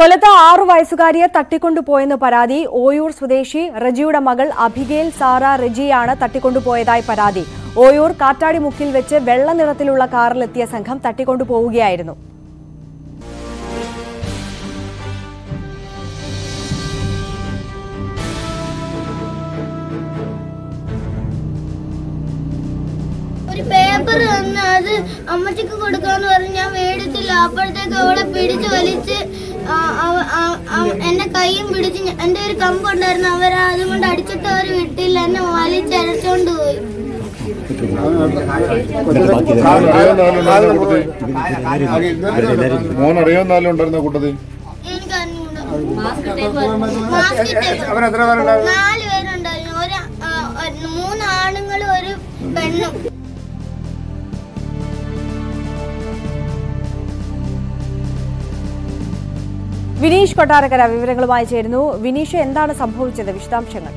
കൊല്ലത്ത് ആറു വയസ്സുകാരിയെ തട്ടിക്കൊണ്ടുപോയെന്ന് പരാതി ഓയൂർ സ്വദേശി റജിയുടെ മകൾ അഭിഗേൽ സാറ റജിയാണ് തട്ടിക്കൊണ്ടുപോയതായി പരാതി ഓയൂർ കാറ്റാടിമുക്കിൽ വെച്ച് വെള്ള നിറത്തിലുള്ള കാറിലെത്തിയ സംഘം തട്ടിക്കൊണ്ടുപോവുകയായിരുന്നു ഒരു പേപ്പർ തന്ന് അത് അമ്മച്ചിക്ക് കൊടുക്കാന്ന് പറഞ്ഞ് ഞാൻ മേടിച്ചില്ല അപ്പോഴത്തേക്ക് അവളെ പിടിച്ച് വലിച്ച് ആ, അവ- ആ- ആ- എന്റെ കൈയും പിടിച്ച് ഞ- എന്റെ ഒരു കമ്പ് ഉണ്ടായിരുന്നു അവർ അതുകൊണ്ട് അടിച്ചിട്ട് അവർ വിട്ടില്ല എന്നെ വലിച്ചരച്ചോണ്ട് പോയി മോൻ അറിയാവുന്നാലും ഉണ്ടായിരുന്ന കൂട്ടത്തിൽ എനിക്ക് അറിഞ്ഞൂടാ മാസ്ക് ഇട്ടേക്കും. നാല് പേരുണ്ടായിരുന്നു ഒരു ആ, ഒരു മൂന്ന് ആണുങ്ങളും ഒരു പെണ്ണും വിനീഷ് കൊട്ടാരക്കര വിവരങ്ങളുമായി ചേരുന്നു വിനീഷ് എന്താണ് സംഭവിച്ചത് വിശദാംശങ്ങൾ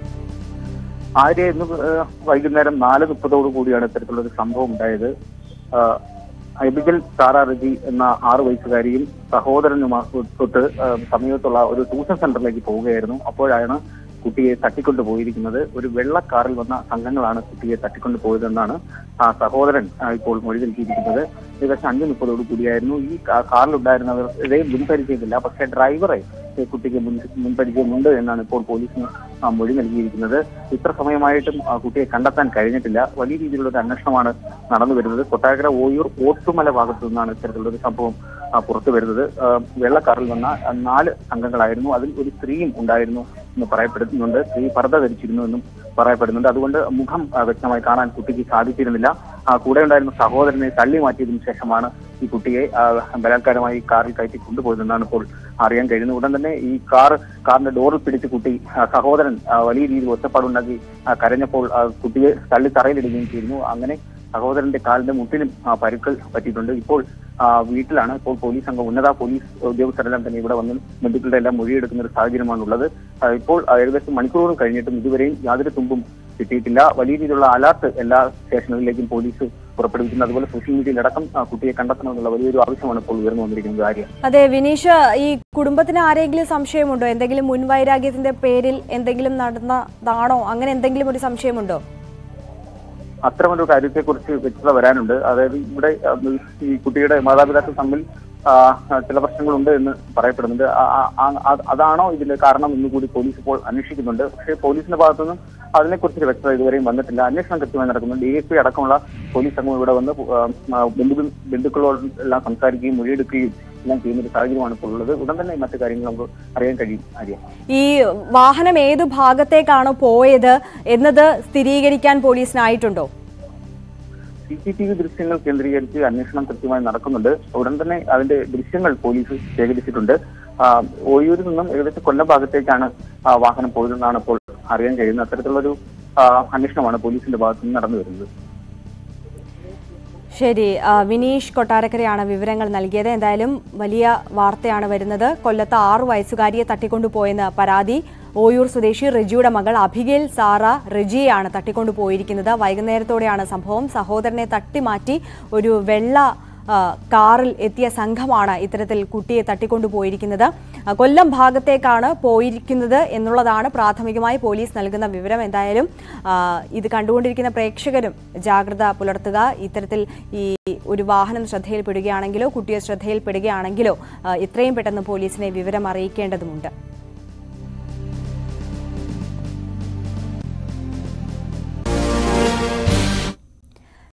ആര്യ ഇന്ന് ഏഹ് വൈകുന്നേരം നാല് മുപ്പതോടു കൂടിയാണ് ഇത്തരത്തിലുള്ള ഒരു സംഭവം ഉണ്ടായത് ആഹ് അബിഗൽ സാറ റജി എന്ന ആറു വയസ്സുകാരിയും സഹോദരനുമായി തൊട്ട് ആഹ് സമീപത്തുള്ള ഒരു ട്യൂഷൻ സെന്ററിലേക്ക് പോവുകയായിരുന്നു അപ്പോഴാണ് കുട്ടിയെ തട്ടിക്കൊണ്ടു പോയിരിക്കുന്നത് ഒരു വെള്ള കാറിൽ വന്ന സംഘങ്ങളാണ് കുട്ടിയെ തട്ടിക്കൊണ്ടു പോയതെന്നാണ് ആ സഹോദരൻ ആ, ഇപ്പോൾ മൊഴി നൽകിയിരിക്കുന്നത് ഏകദേശം അഞ്ചു മുപ്പതോടു കൂടിയായിരുന്നു ഈ കാ- കാറിലുണ്ടായിരുന്നവർ ഇതേ മുൻപരിചയമില്ല പക്ഷേ ഡ്രൈവറെ ഈ കുട്ടിക്ക് മുൻ മുൻപരിചയമുണ്ട് എന്നാണ് ഇപ്പോൾ പോലീസിന് ആ, മൊഴി നൽകിയിരിക്കുന്നത് ഇത്ര സമയമായിട്ടും ആ, കുട്ടിയെ കണ്ടെത്താൻ കഴിഞ്ഞിട്ടില്ല വലിയ രീതിയിലുള്ള ഒരു അന്വേഷണമാണ് നടന്നു വരുന്നത് കൊട്ടാരക്കര ഓയൂർ ഓട്ടുമല ഭാഗത്തു നിന്നാണ് ഇത്തരത്തിലുള്ള ഒരു സംഭവം ആ, പുറത്തു വരുന്നത് ആ, വെള്ളക്കാറിൽ വന്ന ആ, നാല് സംഘങ്ങളായിരുന്നു അതിൽ ഒരു സ്ത്രീയും ഉണ്ടായിരുന്നു എന്ന് പറയപ്പെടുന്നുണ്ട് സ്ത്രീ പർദ്ദ ധരിച്ചിരുന്നു എന്നും പറയപ്പെടുന്നുണ്ട് അതുകൊണ്ട് മുഖം ആ, വ്യക്തമായി കാണാൻ കുട്ടിക്ക് സാധിച്ചിരുന്നില്ല ആ, കൂടെ ഉണ്ടായിരുന്ന സഹോദരനെ തള്ളി മാറ്റിയതിനു ശേഷമാണ് ഈ കുട്ടിയെ ആ, ബലാത്കാരമായി കാറിൽ കയറ്റി കൊണ്ടുപോയതെന്നാണ് ഇപ്പോൾ അറിയാൻ കഴിയുന്നത് ഉടൻ തന്നെ ഈ കാർ കാറിന്റെ ഡോറിൽ പിടിച്ച് കുട്ടി ആ, സഹോദരൻ ആ, വലിയ രീതിയിൽ ഒച്ചപ്പാടുണ്ടാക്കി ആ, കരഞ്ഞപ്പോൾ ആ, കുട്ടിയെ തള്ളി തറയിലിടുകയും ചെയ്യുന്നു അങ്ങനെ സഹോദരന്റെ കാലിന്റെ മുട്ടിലും ആ, പരുക്കൾ പറ്റിയിട്ടുണ്ട് ഇപ്പോൾ ആ, വീട്ടിലാണ് ഇപ്പോൾ പോലീസ് സംഘം ഉന്നത പോലീസ് ഉദ്യോഗസ്ഥരെല്ലാം തന്നെ ഇവിടെ വന്ന് ബന്ധുക്കളുടെ എല്ലാം മൊഴിയെടുക്കുന്ന ഒരു സാഹചര്യമാണ് ഉള്ളത് ആ, ഇപ്പോൾ ആ, ഏകദേശം മണിക്കൂറുകൾ കഴിഞ്ഞിട്ടും ഇതുവരെയും യാതൊരു തുമ്പും കിട്ടിയിട്ടില്ല വലിയ രീതിയിലുള്ള അലർട്ട് എല്ലാ സ്റ്റേഷനുകളിലേക്കും പോലീസ് പുറപ്പെടുവിക്കുന്നു അതുപോലെ സോഷ്യൽ മീഡിയയിൽ അടക്കം ആ, കുട്ടിയെ കണ്ടെത്തണമെന്നുള്ള വലിയൊരു ആവശ്യമാണ് ഇപ്പോൾ ഉയർന്നു വന്നിരിക്കുന്നത് കാര്യം അതെ വിനീഷ് ഈ കുടുംബത്തിന് ആരെങ്കിലും സംശയമുണ്ടോ എന്തെങ്കിലും മുൻവൈരാഗ്യത്തിന്റെ പേരിൽ എന്തെങ്കിലും നടന്നതാണോ അങ്ങനെ എന്തെങ്കിലും ഒരു സംശയമുണ്ടോ അത്തരമൊരു കാര്യത്തെക്കുറിച്ച് വ്യക്തത വരാനുണ്ട് അതായത് ഇവിടെ ആ, ഈ കുട്ടിയുടെ മാതാപിതാക്കൾ തമ്മിൽ ആ, ചില പ്രശ്നങ്ങളുണ്ട് എന്ന് പറയപ്പെടുന്നുണ്ട് ആ, ആ, ആ, അത് അതാണോ ഇതിന്റെ കാരണം എന്ന് കൂടി പോലീസ് ഇപ്പോൾ അന്വേഷിക്കുന്നുണ്ട് പക്ഷേ പോലീസിന്റെ ഭാഗത്തുനിന്നും അതിനെക്കുറിച്ച് വ്യക്തത ഇതുവരെയും വന്നിട്ടില്ല അന്വേഷണം കൃത്യമായി നടക്കുന്നു ഡി എസ് പി അടക്കമുള്ള പോലീസ് സംഘം ഇവിടെ വന്ന് ആ, ആ, ബന്ധു ബന്ധുക്കളോട് എല്ലാം സംസാരിക്കുകയും മൊഴിയെടുക്കുകയും എല്ലാം ചെയ്യുന്ന ഒരു സാഹചര്യമാണ് ഇപ്പോൾ ഉള്ളത് ഉടൻ തന്നെ മറ്റു കാര്യങ്ങൾ നമുക്ക് അറിയാൻ കഴിയും ആര്യ ഈ വാഹനം ഏതു ഭാഗത്തേക്കാണ് പോയത് എന്നത് സ്ഥിരീകരിക്കാൻ പോലീസിനായിട്ടുണ്ടോ സി സി ടി വി ദൃശ്യങ്ങൾ കേന്ദ്രീകരിച്ച് അന്വേഷണം കൃത്യമായി നടക്കുന്നുണ്ട് ഉടൻ തന്നെ അതിന്റെ ദൃശ്യങ്ങൾ പോലീസ് ശേഖരിച്ചിട്ടുണ്ട് ആ, ഓയൂരിൽ നിന്നും ഏകദേശം കൊല്ലം ഭാഗത്തേക്കാണ് ആ വാഹനം പോയതെന്നാണ് ഇപ്പോൾ അറിയാൻ കഴിയുന്നത് അത്തരത്തിലുള്ളൊരു ആ, അന്വേഷണമാണ് പോലീസിന്റെ ഭാഗത്തു നിന്ന് നടന്നു വരുന്നത് ശരി ആ, വിനീഷ് കൊട്ടാരക്കരയാണ് വിവരങ്ങൾ നൽകിയത് എന്തായാലും വലിയ വാർത്തയാണ് വരുന്നത് കൊല്ലത്ത് ആറു വയസ്സുകാരിയെ തട്ടിക്കൊണ്ടുപോയെന്ന് പരാതി ഓയൂർ സ്വദേശി റെജിയുടെ മകൾ അഭിഗേൽ സാറ റെജിയെയാണ് തട്ടിക്കൊണ്ടുപോയിരിക്കുന്നത് വൈകുന്നേരത്തോടെയാണ് സംഭവം സഹോദരനെ തട്ടിമാറ്റി ഒരു വെള്ള ആ, കാറിൽ എത്തിയ സംഘമാണ് ഇത്തരത്തിൽ കുട്ടിയെ തട്ടിക്കൊണ്ടുപോയിരിക്കുന്നത് ആ, കൊല്ലം ഭാഗത്തേക്കാണ് പോയിരിക്കുന്നത് എന്നുള്ളതാണ് പ്രാഥമികമായി പോലീസ് നൽകുന്ന വിവരം എന്തായാലും ആ, ഇത് കണ്ടുകൊണ്ടിരിക്കുന്ന പ്രേക്ഷകരും ജാഗ്രത പുലർത്തുക ഇത്തരത്തിൽ ഈ ഒരു വാഹനം ശ്രദ്ധയിൽപ്പെടുകയാണെങ്കിലോ കുട്ടിയെ ശ്രദ്ധയിൽപ്പെടുകയാണെങ്കിലോ ആ, എത്രയും പെട്ടെന്ന് പോലീസിനെ വിവരം അറിയിക്കേണ്ടതുമുണ്ട്